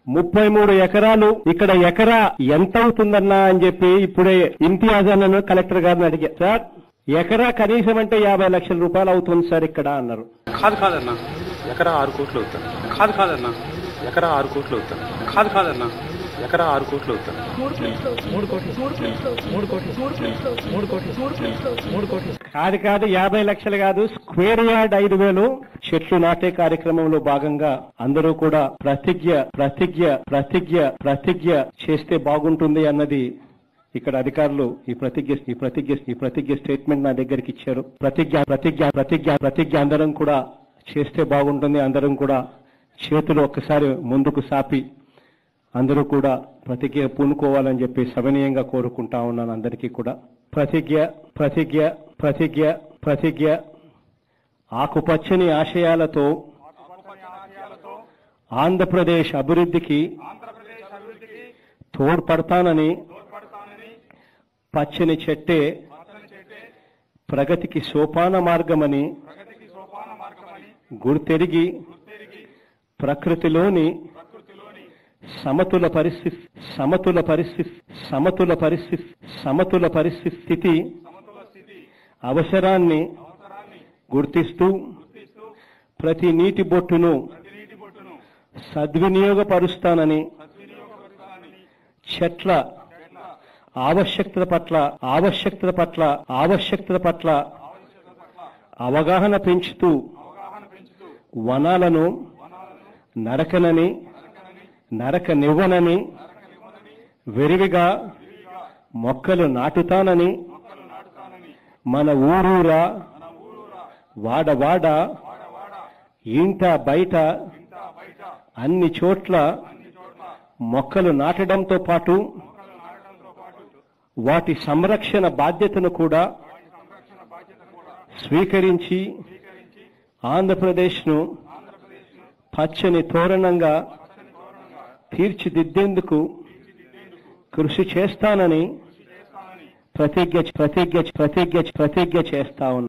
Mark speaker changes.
Speaker 1: ముప్పై మూడు ఎకరాలు ఇక్కడ ఎకరా ఎంత అవుతుందన్నా అని చెప్పి ఇప్పుడే ఇంతియాజ్ అన్నను కలెక్టర్ గారిని అడిగా సార్ ఎకరా కనీసం అంటే యాభై లక్షల రూపాయలు అవుతుంది సార్ ఇక్కడ అన్నారు
Speaker 2: కాదు కాదన్నా ఎకరా ఆరు కోట్లు అవుతాను కాదు కాదన్నా ఎకరా ఆరు కోట్లు అవుతాను కాదు కాదన్నా ఎకరా ఆరు కోట్లు అవుతాను
Speaker 1: కాదు కాదు యాభై లక్షలు కాదు స్క్వేర్ యార్డ్ ఐదు వేలు చెట్లు నాటే కార్యక్రమంలో భాగంగా అందరూ కూడా ప్రతిజ్ఞ ప్రతిజ్ఞ ప్రతిజ్ఞ ప్రతిజ్ఞ చేస్తే బాగుంటుంది అన్నది ఇక్కడ అధికారులు ఈ ప్రతిజ్ఞ ఈ ప్రతిజ్ఞ ఈ ప్రతిజ్ఞ స్టేట్మెంట్ నా దగ్గరికి ఇచ్చారు ప్రతిజ్ఞ ప్రతిజ్ఞ ప్రతిజ్ఞ ప్రతిజ్ఞ అందరం కూడా చేస్తే బాగుంటుంది అందరం కూడా చేతులు ఒక్కసారి ముందుకు సాపి అందరూ కూడా ప్రతిజ్ఞ పూనుకోవాలని చెప్పి సవినయంగా కోరుకుంటా ఉన్నాను అందరికీ కూడా ప్రతిజ్ఞ ప్రతిజ్ఞ ప్రతిజ్ఞ ప్రతిజ్ఞ ఆకుపచ్చని ఆశయాలతో ఆంధ్రప్రదేశ్ అభివృద్ధికి తోడ్పడతానని పచ్చని చెట్టే ప్రగతికి సోపాన మార్గమని గుర్తెరిగి ప్రకృతిలోని సమతుల పరిస్థితి సమతుల పరిస్థితి సమతుల పరిస్థితి సమతుల పరిస్థితి అవసరాన్ని గుర్తిస్తూ ప్రతి నీటి బొట్టును సద్వినియోగపరుస్తానని చెట్ల ఆవశ్యకత పట్ల ఆవశ్యకత పట్ల ఆవశ్యకత పట్ల అవగాహన పెంచుతూ వనాలను నరకనని నరక నివ్వనని విరివిగా మొక్కలు నాటుతానని మన ఊరూరా వాడవాడ ఇంట బయట అన్ని చోట్ల మొక్కలు నాటడంతో పాటు వాటి సంరక్షణ బాధ్యతను కూడా స్వీకరించి ఆంధ్రప్రదేశ్ను పచ్చని తోరణంగా తీర్చిదిద్దేందుకు కృషి చేస్తానని ప్రతిజ్ఞ ప్రతిజ్ఞ ప్రతిజ్ఞ ప్రతిజ్ఞ చేస్తా ఉన్నా